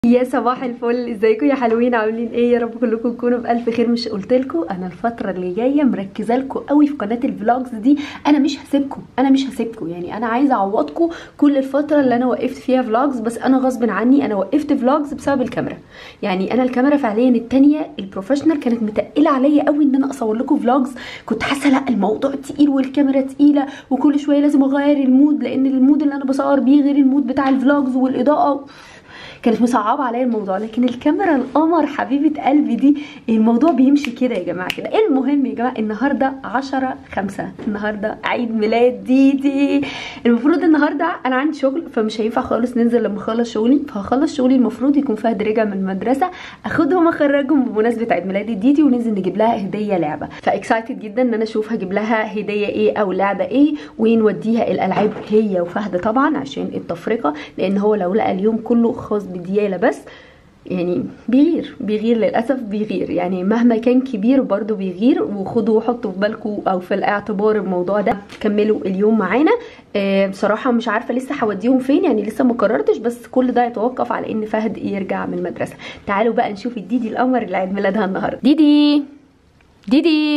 يا صباح الفل ازيكم يا حلوين عاملين ايه يا رب كلكم تكونوا بالف خير مش قلت لكم انا الفتره اللي جايه مركزه لكم قوي في قناه الفلوجز دي انا مش هسيبكم انا مش هسيبكم يعني انا عايزه اعوضكم كل الفتره اللي انا وقفت فيها فلوجز بس انا غصب عني انا وقفت فلوجز بسبب الكاميرا يعني انا الكاميرا فعليا التانية البروفيشنال كانت متقله عليا قوي ان انا اصور لكم فلوجز كنت حاسه لا الموضوع تقيل والكاميرا تقيله وكل شويه لازم اغير المود لان المود اللي انا بصور بيه غير المود بتاع الفلوجز والاضاءه كانت مصعبه عليا الموضوع لكن الكاميرا القمر حبيبه قلبي دي الموضوع بيمشي كده يا جماعه كده المهم يا جماعه النهارده 10 5 النهارده عيد ميلاد ديدي المفروض النهارده انا عندي شغل فمش هينفع خالص ننزل لما اخلص شغلي فهخلص شغلي المفروض يكون فهد رجع من المدرسه اخدهم اخرجهم بمناسبه عيد ميلاد ديدي وننزل نجيب لها هديه لعبه فاكسايتد جدا ان انا اشوف هجيب لها هديه ايه او لعبه ايه ونوديها الالعاب هي وفهد طبعا عشان التفرقه لان هو لو لقى اليوم كله خاص بدياله بس يعني بيغير بيغير للاسف بيغير يعني مهما كان كبير برضو بيغير وخدوا وحطوا في بالكم او في الاعتبار الموضوع ده كملوا اليوم معانا آه بصراحه مش عارفه لسه هوديهم فين يعني لسه ما قررتش بس كل ده يتوقف على ان فهد يرجع من المدرسه تعالوا بقى نشوف الديدي القمر اللي عيد ميلادها النهارده ديدي ديدي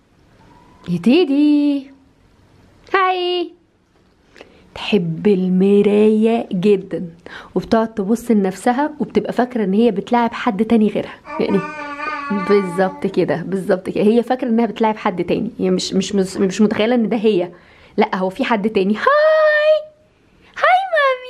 يا ديدي هاي تحب المراية جدا وبتقعد تبص لنفسها وبتبقى فاكرة ان هي بتلعب حد تاني غيرها يعني بالظبط كده بالظبط كده هي فاكرة انها بتلعب حد تاني هي مش مش مش متخيلة ان ده هي لا هو في حد تاني هاي هاي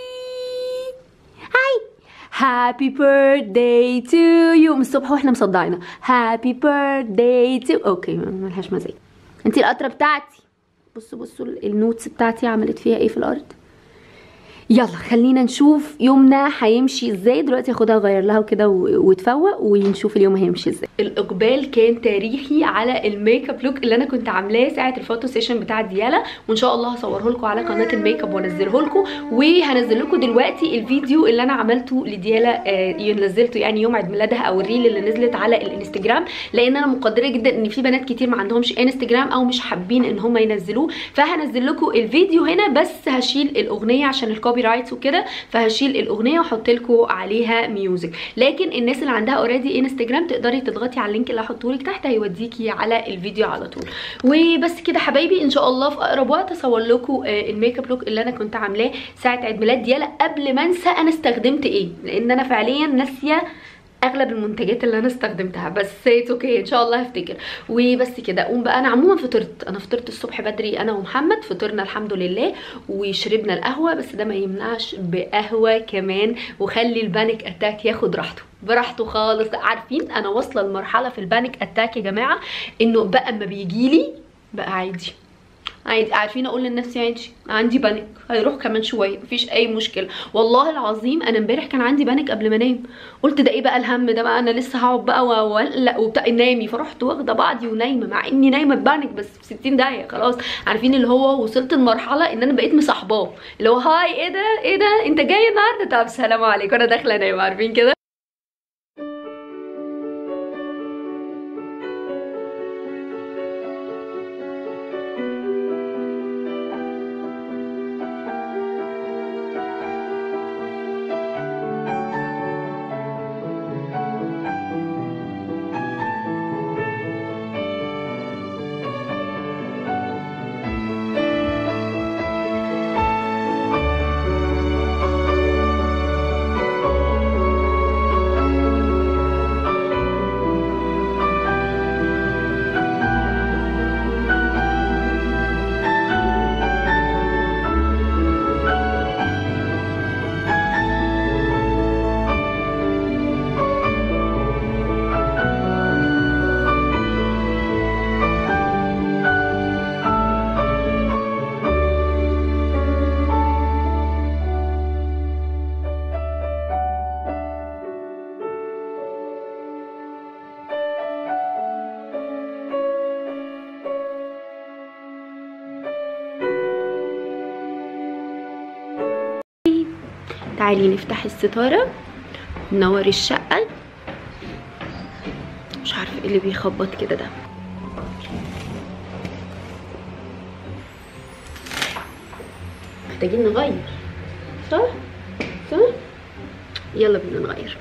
مامي هاي هابي بيرثداي تو يو من الصبح واحنا مصدعينها هابي بيرثداي تو اوكي ملهاش مزاج انتي القطرة بتاعتي بصوا بصوا النوتس بتاعتي عملت فيها ايه في الارض يلا خلينا نشوف يومنا هيمشي ازاي دلوقتي هاخدها اغير لها وكده وتفوق ونشوف اليوم هيمشي ازاي الاقبال كان تاريخي على الميك اب لوك اللي انا كنت عاملاه ساعه الفوتو سيشن بتاع ديالا وان شاء الله هصوره لكم على قناه الميك اب وانزله لكم وهنزل لكم دلوقتي الفيديو اللي انا عملته لديالا آه نزلته يعني يوم عيد ميلادها او الريل اللي نزلت على الانستجرام لان انا مقدره جدا ان في بنات كتير ما عندهمش انستجرام او مش حابين ان هم ينزلوه فهنزل لكم الفيديو هنا بس هشيل الاغنيه عشان الكوبي رايتس وكده فهشيل الاغنيه واحط لكم عليها ميوزك لكن الناس اللي عندها اوريدي انستجرام تقدري تضغطي على اللينك اللي هحطه لك تحت هيوديكي على الفيديو على طول وبس كده حبايبي ان شاء الله في اقرب وقت اصور لكم الميك اب لوك اللي انا كنت عاملاه ساعه عيد ميلاد ديالا قبل ما انسى انا استخدمت ايه لان انا فعليا ناسيه اغلب المنتجات اللي انا استخدمتها بس اتس اوكي ان شاء الله هفتكر وبس كده اقوم بقى انا عموما فطرت انا فطرت الصبح بدري انا ومحمد فطرنا الحمد لله وشربنا القهوه بس ده ما يمنعش بقهوه كمان وخلي البانيك اتاك ياخد راحته براحته خالص عارفين انا واصله لمرحله في البانيك اتاك يا جماعه انه بقى اما بيجيلي بقى عادي عادي عارفين اقول لنفسي عادي عندي بانيك هيروح كمان شويه مفيش اي مشكله والله العظيم انا امبارح كان عندي بانيك قبل ما انام قلت ده ايه بقى الهم ده بقى انا لسه هقعد بقى واقلق وبتاع نامي فرحت واخده بعضي ونايمه مع اني نايمه ببانيك بس في 60 دقيقه خلاص عارفين اللي هو وصلت لمرحله ان انا بقيت مصاحباه اللي هو هاي ايه ده ايه ده انت جاي النهارده طب سلام عليكم انا داخله انام عارفين كده تعالي نفتح الستارة ننور الشقة مش عارفة ايه اللي بيخبط كده ده محتاجين نغير صح؟ صح؟ يلا بينا نغير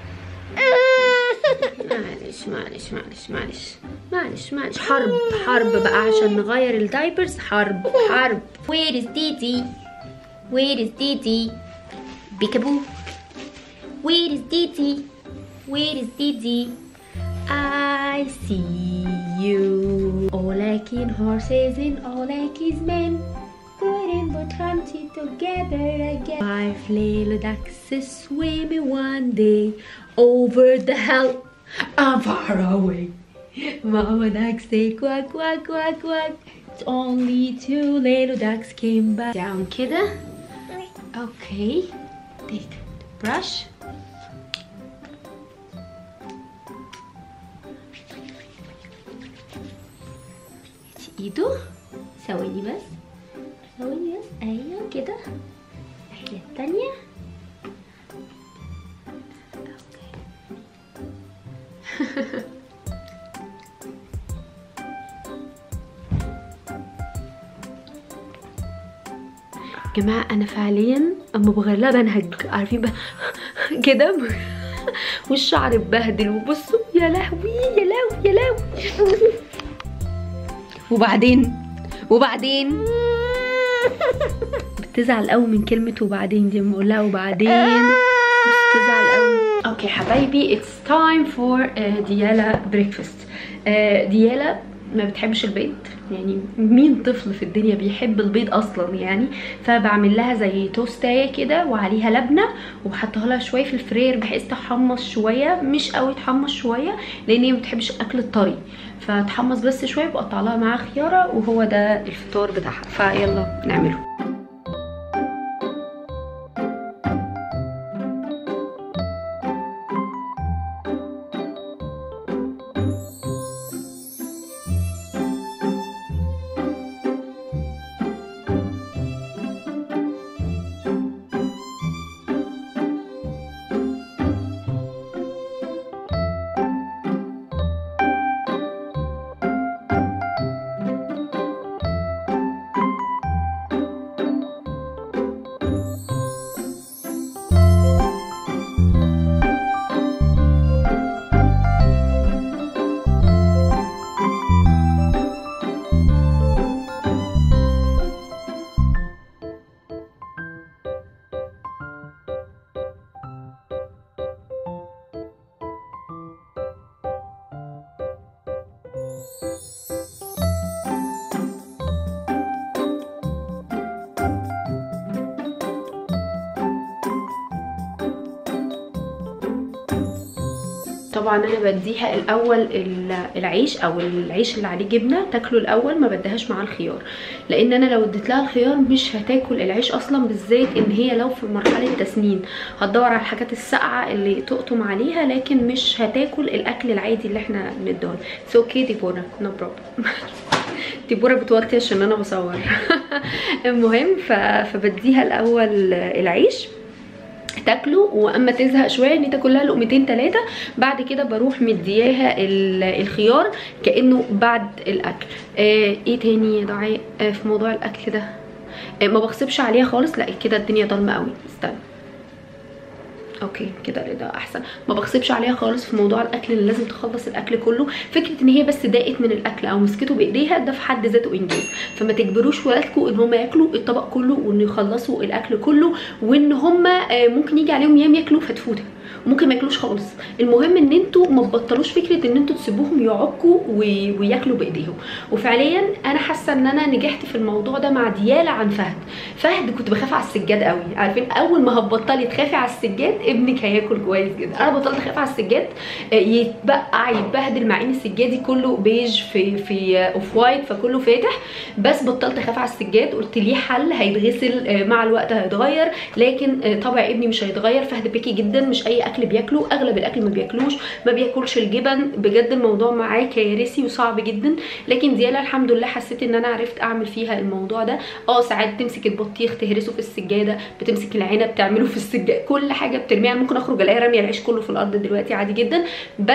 معلش معلش معلش معلش معلش معلش حرب حرب بقى عشان نغير الدايبرز حرب حرب Where is Didi? Where is Didi? Peekaboo. Where is Didi? Where is Didi? I see you. All like in horses and all like is men. Couldn't but hunted together again. Five little ducks swimming one day over the hill. I'm far away. Mama duck say quack quack quack quack. It's only two little ducks came back. Down كده. Okay. Take the brush. ايده ثواني بس ثواني بس ايوه كده الناحية التانية اوكي جماعة أنا فعليا أما بغير لها بنهج عارفين بقى كده والشعر اتبهدل وبصوا يا لهوي يا لهوي يا لهوي وبعدين وبعدين بتزعل قوي من كلمة وبعدين دي لما اقولها وبعدين بس بتزعل قوي اوكي حبايبي it's time for uh, ديالا بريكفاست uh, ديالا ما بتحبش البيض يعني مين طفل في الدنيا بيحب البيض اصلا يعني فبعمل لها زي توستايه كده وعليها لبنه وبحطها لها شويه في الفرير بحيث تحمص شويه مش قوي تحمص شويه لان هي ما بتحبش الاكل الطري فتحمص بس شويه بقطع لها معاها خياره وهو ده الفطار بتاعها فيلا نعمله طبعا انا بديها الاول ال- العيش او العيش اللي عليه جبنه تاكله الاول ما بديهاش معاه الخيار لان انا لو اديت لها الخيار مش هتاكل العيش اصلا بالذات ان هي لو في مرحله تسنين هتدور على الحاجات الساقعه اللي تقطم عليها لكن مش هتاكل الاكل العادي اللي احنا بنديه سو اوكي ديبورا نو بروبلم ديبورا بتوطي عشان انا بصور المهم ف... فبديها الاول العيش تاكله واما تزهق شويه ان تاكل لها لقمتين ثلاثه بعد كده بروح مدياها ال- الخيار كانه بعد الاكل آه ايه تاني يا دعاء آه في موضوع الاكل ده آه ما بغصبش عليها خالص لا كده الدنيا ضلمه قوي استنى اوكي كده ده احسن ما بغصبش عليها خالص في موضوع الاكل اللي لازم تخلص الاكل كله فكره ان هي بس ضاقت من الاكل او مسكته بايديها ده في حد ذاته انجاز فما تجبروش ولادكم ان هم ياكلوا الطبق كله وان يخلصوا الاكل كله وان هم آه، ممكن يجي عليهم ايام ياكلوا فتفوته وممكن ما ياكلوش خالص المهم ان انتوا ما تبطلوش فكره ان انتوا تسيبوهم يعكوا وي- وياكلوا بايديهم وفعليا انا حاسه ان انا نجحت في الموضوع ده مع ديالا عن فهد فهد كنت بخاف على السجاد قوي عارفين اول ما هتبطلي تخافي على السجاد ابنك هياكل كويس جدا انا بطلت اخاف على السجاد آه، يتبقع يتبهدل مع ان السجادي كله بيج في في آه، اوف وايت فكله فاتح بس بطلت اخاف على السجاد قلت ليه حل هيتغسل آه، مع الوقت هيتغير لكن آه، طبع ابني مش هيتغير فهد بيكي جدا مش اي اكل بياكله اغلب الاكل ما بياكلوش ما بياكلش الجبن بجد الموضوع معاه كارثي وصعب جدا لكن ديالا الحمد لله حسيت ان انا عرفت اعمل فيها الموضوع ده اه ساعات تمسك البطيخ تهرسه في السجاده بتمسك العنب تعمله في السجاده كل حاجه بترميها ممكن اخرج الاقي راميه العيش كله في الارض دلوقتي عادي جدا بس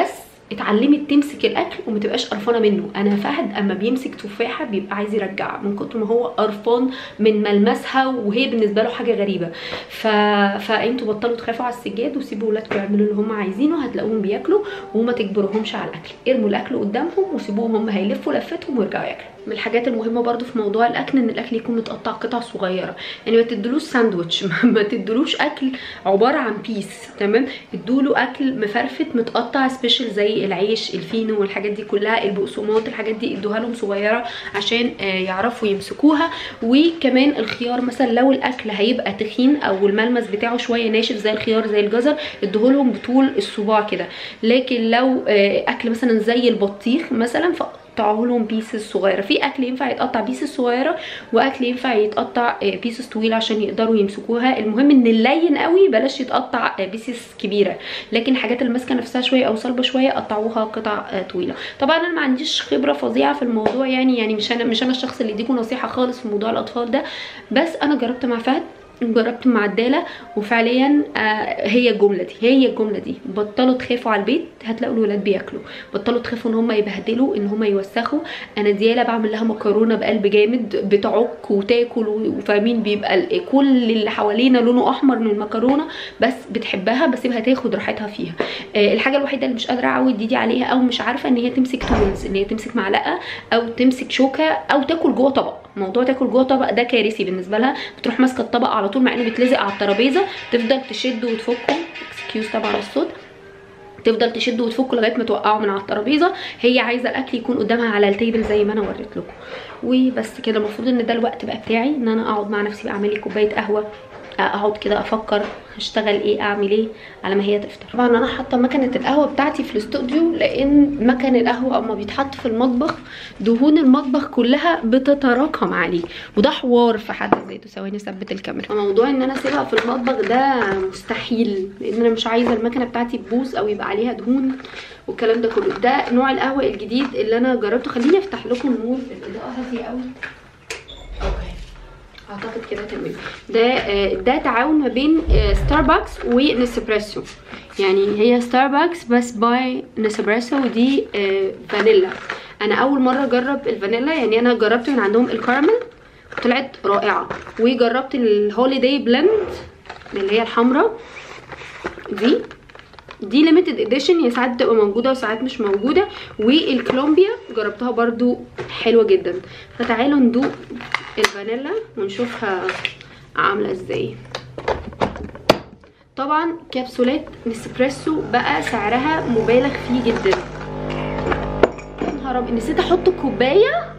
اتعلمت تمسك الاكل وما تبقاش قرفانه منه انا فهد اما بيمسك تفاحه بيبقى عايز يرجعها من كتر ما هو قرفان من ملمسها وهي بالنسبه له حاجه غريبه ف... فانتوا بطلوا تخافوا على السجاد وسيبوا ولادكم يعملوا اللي هم عايزينه هتلاقوهم بياكلوا وما تجبروهمش على الاكل ارموا الاكل قدامهم وسيبوهم هم هيلفوا لفتهم ويرجعوا ياكلوا من الحاجات المهمه برضو في موضوع الاكل ان الاكل يكون متقطع قطع صغيره يعني ما تدلوش ساندوتش ما تدلوش اكل عباره عن بيس تمام ادوله اكل مفرفت متقطع سبيشال زي العيش الفينو والحاجات دي كلها البقسماط الحاجات دي ادوها لهم صغيره عشان آه، يعرفوا يمسكوها وكمان الخيار مثلا لو الاكل هيبقى تخين او الملمس بتاعه شويه ناشف زي الخيار زي الجزر ادوهولهم بطول الصباع كده لكن لو آه، اكل مثلا زي البطيخ مثلا فقطعوه لهم بيسز صغيره في اكل ينفع يتقطع بيسز صغيره واكل ينفع يتقطع بيسز طويله عشان يقدروا يمسكوها المهم ان اللين قوي بلاش يتقطع بيسز كبيره لكن الحاجات اللي ماسكه نفسها شويه او صلبه شويه قطعوها قطع آه، طويله طبعا انا ما عنديش خبره فظيعه في الموضوع يعني يعني مش انا مش انا الشخص اللي يديكم نصيحه خالص في موضوع الاطفال ده بس انا جربت مع فهد جربت مع الدالة وفعليا آه هي الجملة دي هي الجملة دي بطلوا تخافوا على البيت هتلاقوا الولاد بياكلوا بطلوا تخافوا ان هم يبهدلوا ان هم يوسخوا انا ديالة بعمل لها مكرونة بقلب جامد بتعك وتاكل وفاهمين بيبقى ال- كل اللي حوالينا لونه احمر من المكرونة بس بتحبها بسيبها تاخد راحتها فيها آه الحاجة الوحيدة اللي مش قادرة اعود ديدي عليها او مش عارفة ان هي تمسك تولز ان هي تمسك معلقة او تمسك شوكة او تاكل جوه طبق موضوع تاكل جوه طبق ده كارثي بالنسبه لها بتروح ماسكه الطبق على طول مع انه بيتلزق على الترابيزه تفضل تشد وتفكه اكسكيوز طبعا الصوت تفضل تشد وتفكه لغايه ما توقعه من على الترابيزه هي عايزه الاكل يكون قدامها على التيبل زي ما انا وريت لكم وبس كده المفروض ان ده الوقت بقى بتاعي ان انا اقعد مع نفسي بقى اعمل لي كوبايه قهوه اقعد كده افكر هشتغل ايه اعمل ايه على ما هي تفطر طبعا انا حاطه مكنه القهوه بتاعتي في الاستوديو لان مكن القهوه اما بيتحط في المطبخ دهون المطبخ كلها بتتراكم عليه وده حوار في حد ذاته ثواني اثبت الكاميرا موضوع ان انا اسيبها في المطبخ ده مستحيل لان انا مش عايزه المكنه بتاعتي تبوظ او يبقى عليها دهون والكلام ده كله ده نوع القهوه الجديد اللي انا جربته خليني افتح لكم النور الاضاءه هاديه قوي اوكي اعتقد كده تمام ده آه، ده تعاون ما بين آه، ستاربكس ونسبريسو يعني هي ستاربكس بس باي نسبريسو ودي آه، فانيلا انا اول مره اجرب الفانيلا يعني انا جربت من عندهم الكراميل طلعت رائعه وجربت الهوليداي بلند اللي هي الحمراء دي دي ليميتد اديشن هي ساعات بتبقى موجوده وساعات مش موجوده والكولومبيا جربتها برضو حلوه جدا فتعالوا ندوق الفانيلا ونشوفها عامله ازاي طبعا كبسولات نسبريسو بقى سعرها مبالغ فيه جدا يا نهار أبيض، نسيت احط كوبايه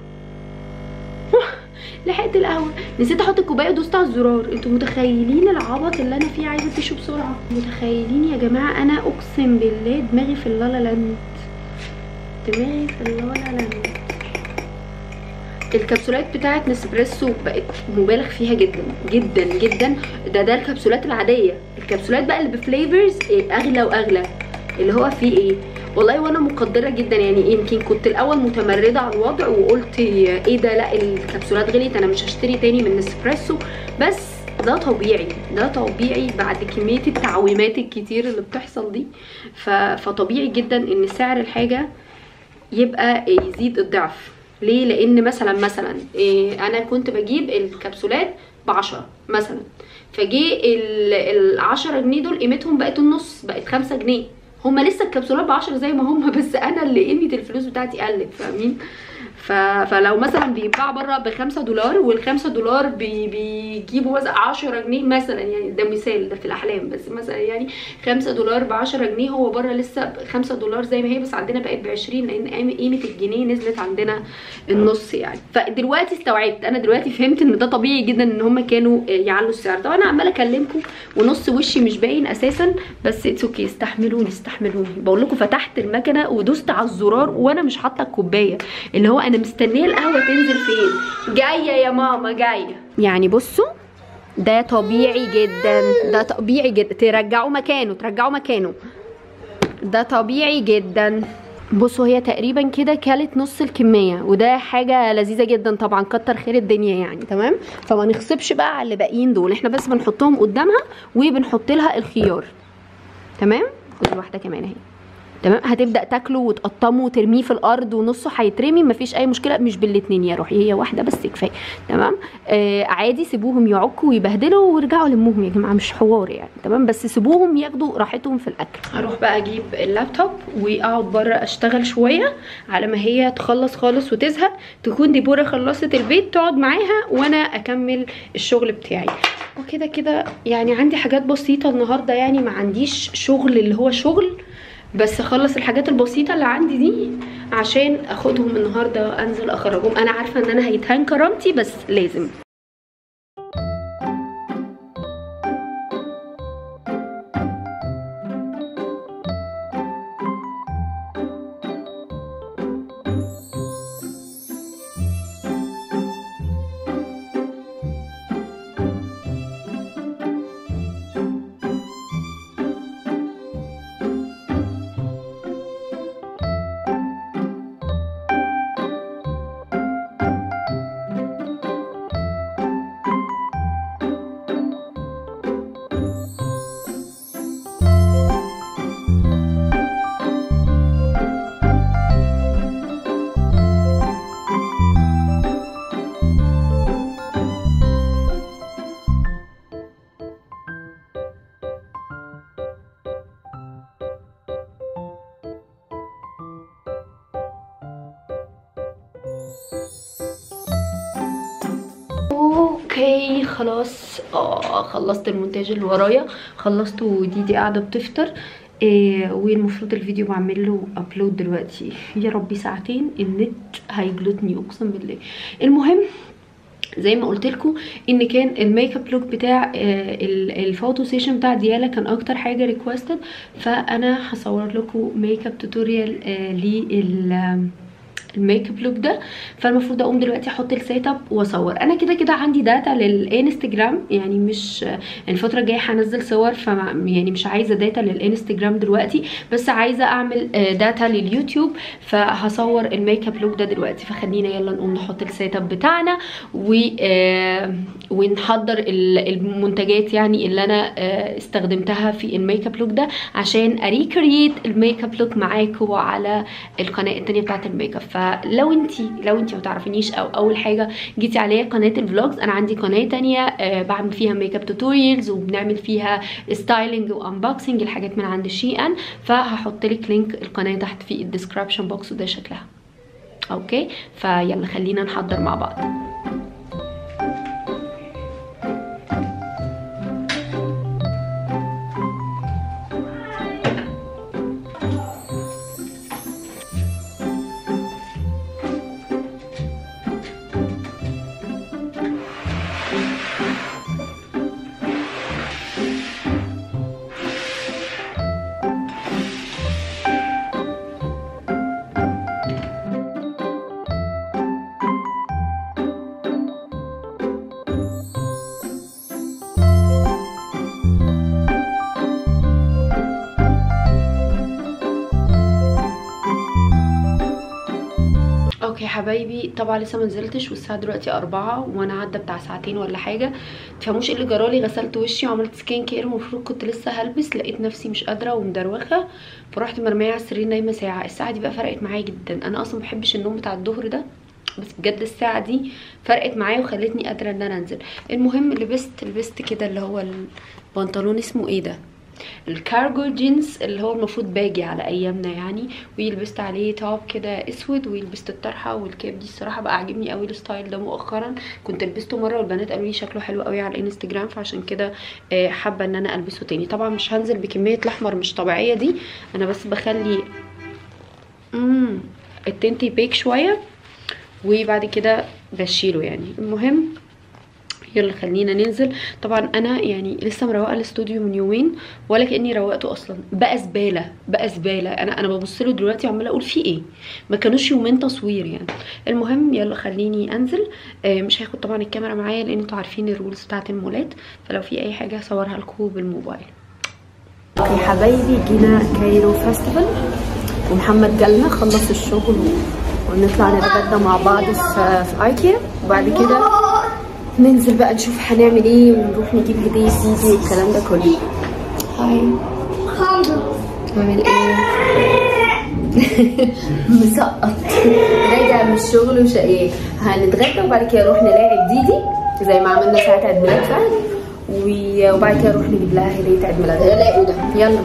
لحقت القهوه نسيت احط الكوبايه ودوست على الزرار انتوا متخيلين العبط اللي انا فيه عايزه تشوا بسرعه متخيلين يا جماعه انا اقسم بالله دماغي في اللالا لاند دماغي في اللالا لاند الكبسولات بتاعت نسبريسو بقت مبالغ فيها جدا جدا جدا ده ده الكبسولات العاديه الكبسولات بقى اللي بفليفرز إيه، اغلى واغلى اللي هو فيه ايه والله وانا مقدره جدا يعني يمكن كنت الاول متمرده على الوضع وقلت ايه ده لا الكبسولات غليت انا مش هشتري تاني من نسبريسو بس ده طبيعي ده طبيعي بعد كميه التعويمات الكتير اللي بتحصل دي ف... فطبيعي جدا ان سعر الحاجه يبقى يزيد الضعف ليه لان مثلا مثلا إيه انا كنت بجيب الكبسولات بعشرة مثلا فجي ال 10 جنيه دول قيمتهم بقت النص بقت خمسة جنيه هما لسه الكبسولات بعشرة زي ما هما بس انا اللي قيمه الفلوس بتاعتي قلت فاهمين ف... فلو مثلا بيتباع بره بخمسة دولار والخمسة دولار بي... بيجيبوا مثلا عشرة جنيه مثلا يعني ده مثال ده في الاحلام بس مثلا يعني خمسة دولار بعشرة جنيه هو بره لسه خمسة دولار زي ما هي بس عندنا بقت بعشرين لان قيم- قيمه الجنيه نزلت عندنا النص يعني فدلوقتي استوعبت انا دلوقتي فهمت ان ده طبيعي جدا ان هم كانوا يعلوا السعر طبعا انا عماله اكلمكم ونص وشي مش باين اساسا بس اتس اوكي استحملوني استحملوني بقول لكم فتحت المكنه ودوست على الزرار وانا مش حاطه الكوبايه اللي هو انا مستنيه القهوه تنزل فين جايه يا ماما جايه يعني بصوا ده طبيعي جدا ده طبيعي جدا ترجعوا مكانه ترجعوا مكانه ده طبيعي جدا بصوا هي تقريبا كده كلت نص الكميه وده حاجه لذيذه جدا طبعا كتر خير الدنيا يعني تمام فما نغصبش بقى على اللي باقيين دول احنا بس بنحطهم قدامها وبنحط لها الخيار تمام ودي واحده كمان اهي تمام هتبدا تاكله وتقطمه وترميه في الارض ونصه هيترمي مفيش اي مشكله مش بالاتنين يا روحي هي واحده بس كفايه تمام آه عادي سيبوهم يعكوا ويبهدلوا وارجعوا لمهم يا جماعه مش حوار يعني تمام بس سيبوهم ياخدوا راحتهم في الاكل هروح بقى اجيب اللابتوب واقعد بره اشتغل شويه على ما هي تخلص خالص وتزهق تكون ديبورا خلصت البيت تقعد معاها وانا اكمل الشغل بتاعي وكده كده يعني عندي حاجات بسيطه النهارده يعني ما عنديش شغل اللي هو شغل بس اخلص الحاجات البسيطه اللي عندي دي عشان اخدهم النهارده انزل اخرجهم انا عارفه ان انا هيتهان كرامتي بس لازم اوكي خلاص اه خلصت المونتاج اللي ورايا خلصت وديدي قاعده بتفطر إيه والمفروض الفيديو بعمل له ابلود دلوقتي يا ربي ساعتين النت هيجلطني اقسم بالله المهم زي ما قلت لكم ان كان الميك اب لوك بتاع آه، ال- الفوتو سيشن بتاع ديالا كان اكتر حاجه ريكوستد فانا هصور لكم ميك اب توتوريال لل الميك اب لوك ده فالمفروض اقوم دلوقتي احط السيت اب واصور انا كده كده عندي داتا للانستجرام يعني مش يعني الفتره الجايه هنزل صور ف يعني مش عايزه داتا للانستجرام دلوقتي بس عايزه اعمل آه، داتا لليوتيوب فهصور الميك اب لوك ده دلوقتي فخلينا يلا نقوم نحط السيت اب بتاعنا و آه، ونحضر ال- المنتجات يعني اللي انا آه، استخدمتها في الميك اب لوك ده عشان اريكريت الميك اب لوك معاكم على القناه التانية بتاعت الميك اب فلو انتي لو انتي ما تعرفينيش او اول حاجه جيتي عليا قناه الفلوجز انا عندي قناه تانية آه، بعمل فيها ميك اب توتوريالز وبنعمل فيها ستايلينج وانبوكسنج الحاجات من عند شي ان فهحط لك لينك القناه تحت في الديسكربشن بوكس وده شكلها اوكي فيلا خلينا نحضر مع بعض اوكي يا حبايبي طبعا لسه ما نزلتش والساعه دلوقتي أربعة وانا عدى بتاع ساعتين ولا حاجه تفهموش ايه اللي جرالي غسلت وشي وعملت سكين كير المفروض كنت لسه هلبس لقيت نفسي مش قادره ومدروخه فرحت مرميه على السرير نايمه ساعه الساعه دي بقى فرقت معايا جدا انا اصلا ما بحبش النوم بتاع الظهر ده بس بجد الساعه دي فرقت معايا وخلتني قادره ان انا انزل المهم لبست لبست كده اللي هو البنطلون اسمه ايه ده الكارجو جينز اللي هو المفروض باجي على ايامنا يعني ولبست عليه توب كده اسود ولبست الطرحه والكاب دي الصراحه بقى عاجبني قوي الستايل ده مؤخرا كنت لبسته مره والبنات قالوا لي شكله حلو قوي على الانستجرام فعشان كده آه، حابه ان انا البسه تاني طبعا مش هنزل بكميه الاحمر مش طبيعيه دي انا بس بخلي امم التنت يبيك شويه وبعد كده بشيله يعني المهم يلا خلينا ننزل طبعا انا يعني لسه مروقه الاستوديو من يومين ولا كاني روقته اصلا بقى زباله بقى زباله انا انا ببص له دلوقتي وعماله اقول في ايه ما كانوش يومين تصوير يعني المهم يلا خليني انزل آه مش هاخد طبعا الكاميرا معايا لان انتوا عارفين الرولز بتاعت المولات فلو في اي حاجه هصورها لكم بالموبايل اوكي حبايبي جينا كايرو فيستيفال ومحمد جالنا خلص الشغل و- ونطلع نتغدى مع بعض في في ايكيا وبعد كده ننزل بقى نشوف هنعمل ايه ونروح نجيب هديه ديدي والكلام ده كله هاي عامل ايه مسقط راجع من الشغل وشقيان هنتغدى وبعد كده نروح نلاعب ديدي زي ما عملنا ساعة عيد ميلاد فهد و- وبعد كده نروح نجيب لها هدية عيد ميلادها لا ده يلا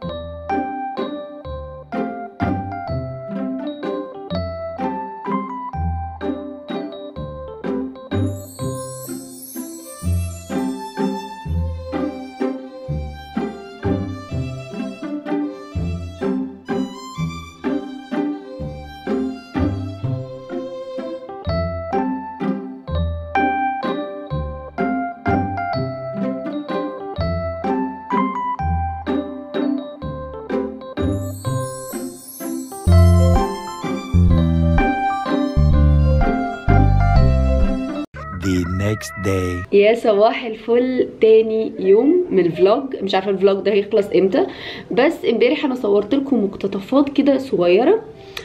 the next day. يا صباح الفل تاني يوم من الفلوج مش عارفه الفلوج ده هيخلص امتى بس امبارح انا صورت لكم مقتطفات كده صغيره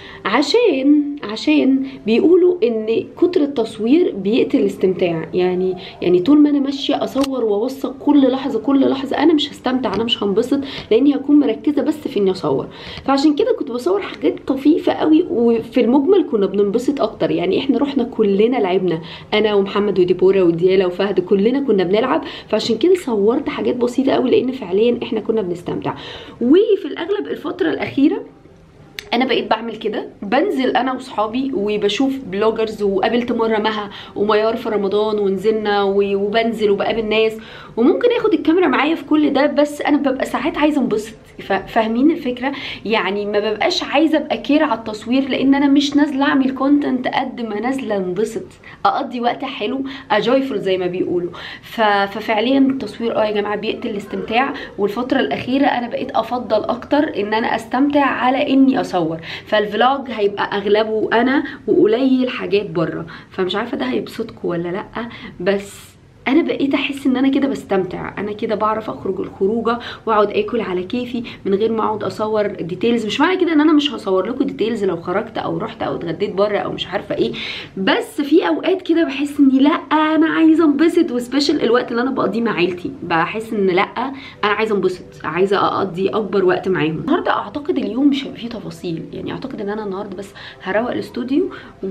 عشان عشان بيقولوا ان كتر التصوير بيقتل الاستمتاع يعني يعني طول ما انا ماشيه اصور واوثق كل لحظه كل لحظه انا مش هستمتع انا مش هنبسط لاني هكون مركزه بس في اني اصور فعشان كده كنت بصور حاجات طفيفه قوي وفي المجمل كنا بننبسط اكتر يعني احنا رحنا كلنا لعبنا انا ومحمد وديبورا وديالا وفهد كلنا كنا بنلعب فعشان كده صورت حاجات بسيطه قوي لان فعليا احنا كنا بنستمتع وفي الاغلب الفتره الاخيره انا بقيت بعمل كده بنزل انا وصحابي وبشوف بلوجرز وقابلت مره مها وميار في رمضان ونزلنا و- وبنزل وبقابل ناس وممكن اخد الكاميرا معايا في كل ده بس انا ببقى ساعات عايزه انبسط فا- فاهمين الفكره يعني ما ببقاش عايزه ابقى كير على التصوير لان انا مش نازله اعمل كونتنت قد ما نازله انبسط اقضي وقت حلو اجويفل زي ما بيقولوا ف... ففعليا التصوير اه يا جماعه بيقتل الاستمتاع والفتره الاخيره انا بقيت افضل اكتر ان انا استمتع على اني اصور فالفلوج هيبقى اغلبه انا وقليل حاجات بره فمش عارفه ده هيبسطكم ولا لا بس انا بقيت احس ان انا كده بستمتع انا كده بعرف اخرج الخروجه واقعد اكل على كيفي من غير ما اقعد اصور ديتيلز مش معنى كده ان انا مش هصور لكم ديتيلز لو خرجت او رحت او اتغديت بره او مش عارفه ايه بس في اوقات كده بحس اني لا انا عايزه انبسط وسبيشال الوقت اللي انا بقضيه مع عيلتي بحس ان لا انا عايزه انبسط عايزه اقضي اكبر وقت معاهم النهارده اعتقد اليوم مش هيبقى فيه تفاصيل يعني اعتقد ان انا النهارده بس هروق الاستوديو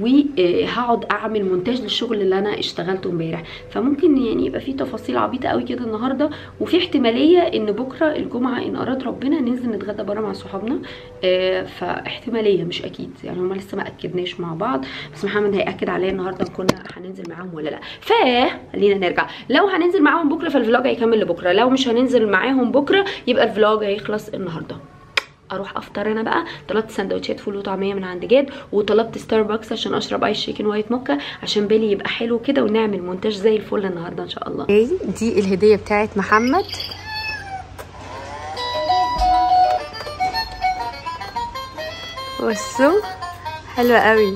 وهقعد اعمل مونتاج للشغل اللي انا اشتغلته امبارح فممكن يعني يبقى فيه تفاصيل عبيطه قوي كده النهارده وفي احتماليه ان بكره الجمعه ان اراد ربنا ننزل نتغدى بره مع صحابنا آه، فاحتماليه مش اكيد يعني هما لسه ما اكدناش مع بعض بس محمد هياكد عليا النهارده كنا هننزل معاهم ولا لا فخلينا نرجع لو هننزل معاهم بكره فالفلوج هيكمل لبكره لو مش هننزل معاهم بكره يبقى الفلوج هيخلص النهارده اروح افطر انا بقى طلبت سندوتشات فول وطعميه من عند جاد وطلبت ستاربكس عشان اشرب ايس شيكن وايت موكا عشان بالي يبقى حلو كده ونعمل مونتاج زي الفل النهارده ان شاء الله دي الهديه بتاعت محمد بصوا حلوه قوي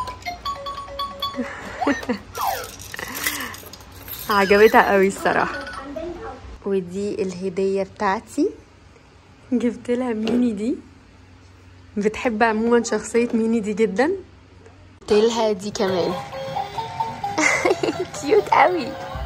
عجبتها قوي الصراحه ودي الهديه بتاعتي جبت لها ميني دي بتحب عموما شخصية ميني دي جدا جبت لها دي كمان كيوت قوي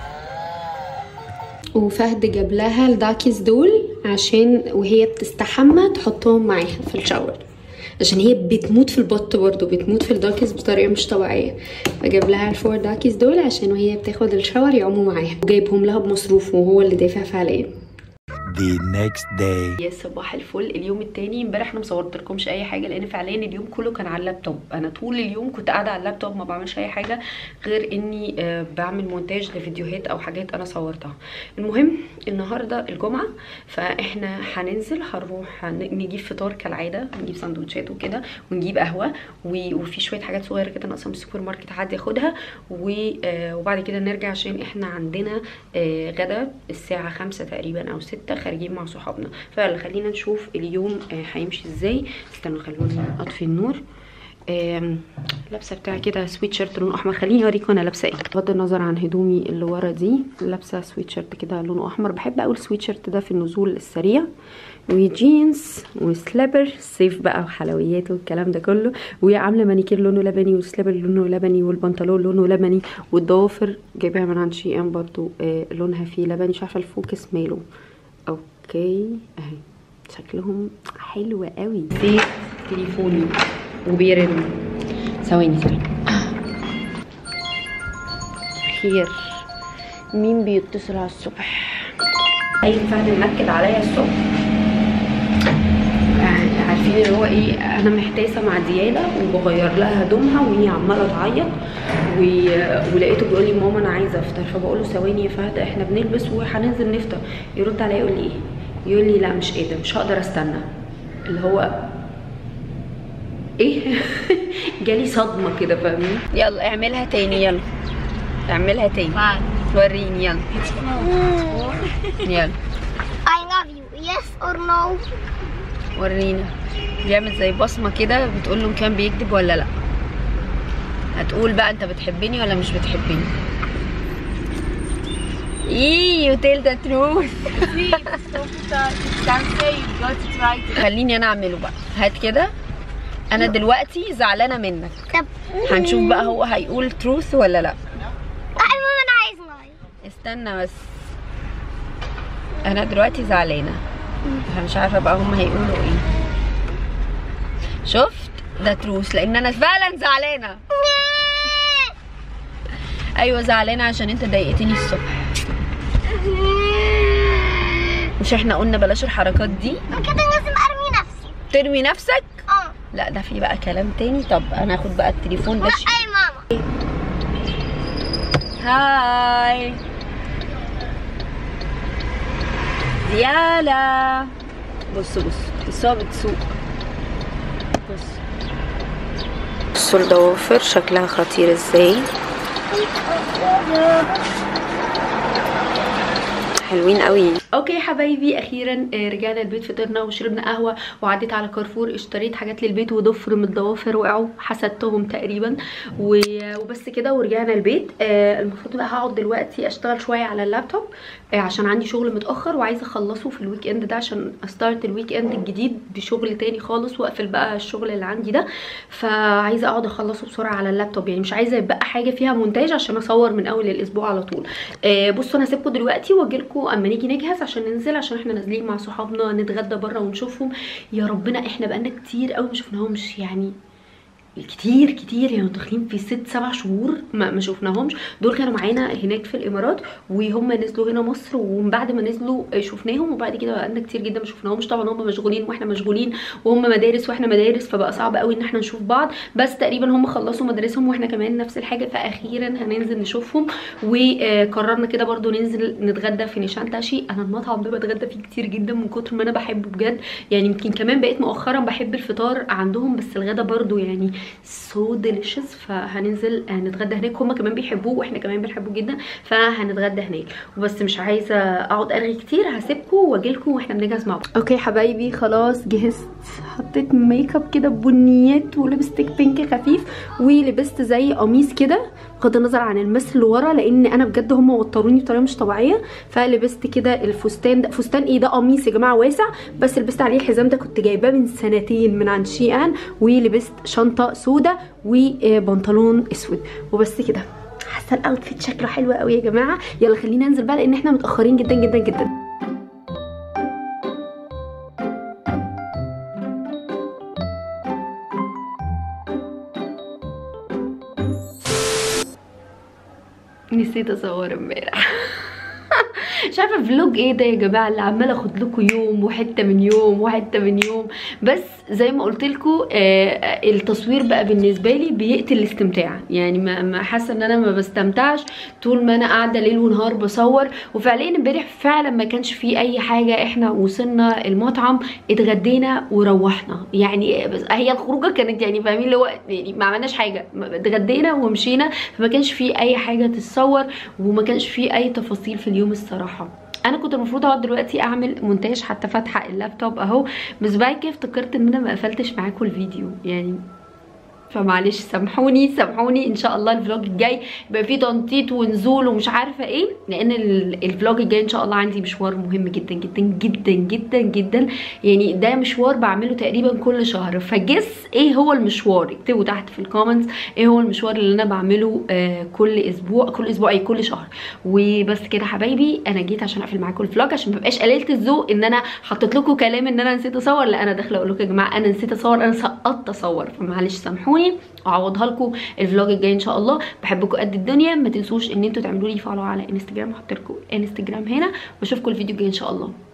وفهد جاب لها الداكيز دول عشان وهي بتستحمى تحطهم معاها في الشاور عشان هي بتموت في البط برضه بتموت في الداكيز بطريقه مش طبيعيه فجاب لها الفور داكيز دول عشان وهي بتاخد الشاور يعوموا معاها وجايبهم لها بمصروفه وهو اللي دافع فعليا The next day. يا صباح الفل اليوم التاني امبارح انا مصورت لكمش اي حاجه لان فعليا اليوم كله كان على اللابتوب انا طول اليوم كنت قاعده على اللابتوب ما بعملش اي حاجه غير اني آه، بعمل مونتاج لفيديوهات او حاجات انا صورتها المهم النهارده الجمعه فاحنا هننزل هنروح هن- نجيب فطار كالعاده نجيب سندوتشات وكده ونجيب قهوه و- وفي شويه حاجات صغيره كده ناقصه من السوبر ماركت هعدي اخدها و- آه، وبعد كده نرجع عشان احنا عندنا آه، غدا الساعه خمسة تقريبا او ستة خارجين مع صحابنا فيلا خلينا نشوف اليوم آه، هيمشي ازاي استنوا خلوني اطفي النور آم، لابسه بتاع كده سويت شيرت لونه احمر خليني اوريكم انا لابسه ايه بغض النظر عن هدومي اللي ورا دي لابسه سويت شيرت كده لونه احمر بحب اقول سويت شيرت ده في النزول السريع وجينز وسليبر صيف بقى وحلويات والكلام ده كله وعامله مانيكير لونه لبني والسليبر لونه لبني والبنطلون لونه لبني والضوافر جايباها من عند شي ام برضو آه لونها فيه لبني مش عارفه الفوكس ماله اوكي اهي شكلهم حلو قوي دي تليفوني وبيرن ثواني ثواني خير مين بيتصل على الصبح اي فهد منكد عليا الصبح يعني عارفين اللي هو ايه انا محتاسه مع دياله وبغير لها هدومها وهي عماله تعيط و- ولقيته بيقول لي ماما انا عايزه افطر فبقول له ثواني يا فهد احنا بنلبس وهننزل نفطر يرد عليا يقول لي ايه يقول لي لا مش قادر مش هقدر استنى اللي هو ايه جالي صدمه كده فاهمين يلا اعملها تاني يلا اعملها تاني وريني يلا يلا I love you. Yes or no? ورينا بيعمل زي بصمه كده بتقول له إن كان بيكذب ولا لا هتقول بقى انت بتحبني ولا مش بتحبني ايه you tell the truth خليني انا اعمله بقى هات كده انا دلوقتي زعلانه منك طب هنشوف بقى هو هيقول truth ولا لا لا المهم انا عايز لايف. استنى بس انا دلوقتي زعلانه فمش عارفه بقى هم هيقولوا ايه شفت ده تروس لان انا فعلا زعلانه ايوه زعلانه عشان انت ضايقتني الصبح مش احنا قلنا بلاش الحركات دي كده لازم ارمي نفسي. ترمي نفسك اه. لا ده في بقى كلام تاني طب انا هاخد بقى التليفون ده لا شيل. يا ماما. هاي ديالا بص بص بس هو بتسوق بص بصوا الضوافر شكلها خطير ازاي حلوين قوي اوكي حبايبي اخيرا آه، رجعنا البيت فطرنا وشربنا قهوه وعديت على كارفور اشتريت حاجات للبيت وضفر من الضوافر وقعوا حسدتهم تقريبا و- وبس كده ورجعنا البيت آه، المفروض بقى هقعد دلوقتي اشتغل شويه على اللابتوب آه، عشان عندي شغل متاخر وعايزه اخلصه في الويك اند ده عشان استارت الويك اند الجديد بشغل تاني خالص واقفل بقى الشغل اللي عندي ده فعايزه اقعد اخلصه بسرعه على اللابتوب يعني مش عايزه يبقى حاجه فيها مونتاج عشان اصور من اول الاسبوع على طول آه، بصوا انا هسيبكم دلوقتي واجي لكم اما نيجي نجهز عشان ننزل عشان احنا نازلين مع صحابنا نتغدى بره ونشوفهم يا ربنا احنا بقالنا كتير قوي ما شفناهمش يعني كتير كتير يعني داخلين في ست سبع شهور ما, ما شفناهمش دول كانوا معانا هناك في الامارات وهم نزلوا هنا مصر ومن بعد ما نزلوا آه، شفناهم وبعد كده بقالنا كتير جدا ما شفناهمش طبعا هم مشغولين واحنا مشغولين وهم مدارس واحنا مدارس فبقى صعب قوي ان احنا نشوف بعض بس تقريبا هم خلصوا مدارسهم واحنا كمان نفس الحاجه فاخيرا هننزل نشوفهم وقررنا كده برضو ننزل نتغدى في نيشان تاشي انا المطعم ده بتغدى فيه كتير جدا من كتر ما انا بحبه بجد يعني يمكن كمان بقيت مؤخرا بحب الفطار عندهم بس الغدا برضو يعني سو ديليشس فهننزل آه، نتغدى هناك هما كمان بيحبوه واحنا كمان بنحبه جدا فهنتغدى هناك وبس مش عايزه اقعد ارغي كتير هسيبكم واجيلكم واحنا بنجهز مع بعض اوكي حبايبي خلاص جهزت حطيت ميك اب كده بنيات ولبستك بينك خفيف ولبست زي قميص كده بغض النظر عن المثل اللي ورا لان انا بجد هم وتروني بطريقه مش طبيعيه فلبست كده الفستان ده فستان ايه ده قميص يا جماعه واسع بس لبست عليه الحزام ده كنت جايباه من سنتين من عند شي ان ولبست شنطه سودا وبنطلون اسود وبس كده حاسه الاوتفيت شكله حلو قوي يا جماعه يلا خلينا ننزل بقى لان احنا متاخرين جدا جدا جدا نسيت اصور امبارح مش عارفه فلوج ايه ده يا جماعه اللي عماله اخد لكم يوم وحته من يوم وحته من يوم بس زي ما قلت لكم التصوير بقى بالنسبه لي بيقتل الاستمتاع يعني ما ما حاسه ان انا ما بستمتعش طول ما انا قاعده ليل ونهار بصور وفعليا امبارح فعلا ما كانش في اي حاجه احنا وصلنا المطعم اتغدينا وروحنا يعني بس هي الخروجه كانت يعني فاهمين اللي هو يعني ما عملناش حاجه اتغدينا ومشينا فما كانش في اي حاجه تتصور وما كانش في اي تفاصيل في اليوم الصراحه انا كنت المفروض اقعد دلوقتي اعمل مونتاج حتى فاتحه اللابتوب اهو بس بعد كده افتكرت ان انا ما قفلتش معاكم الفيديو يعني فمعلش سامحوني سامحوني ان شاء الله الفلوج الجاي يبقى فيه تنطيط ونزول ومش عارفه ايه لان ال- الفلوج الجاي ان شاء الله عندي مشوار مهم جدا جدا جدا جدا جدا يعني ده مشوار بعمله تقريبا كل شهر فجس ايه هو المشوار اكتبوا تحت في الكومنتس ايه هو المشوار اللي انا بعمله آه كل اسبوع كل اسبوع اي كل شهر وبس كده حبايبي انا جيت عشان اقفل معاكم الفلوج عشان مبقاش قليله الذوق ان انا حطيت لكم كلام ان انا نسيت اصور لا انا داخله اقول لكم يا جماعه انا نسيت اصور انا سقطت اصور فمعلش سامحوني واعوضها لكم الفلوج الجاي ان شاء الله بحبكم قد الدنيا ما تنسوش ان انتوا تعملوا لي فولو على انستجرام هحط لكم انستجرام هنا واشوفكم الفيديو الجاي ان شاء الله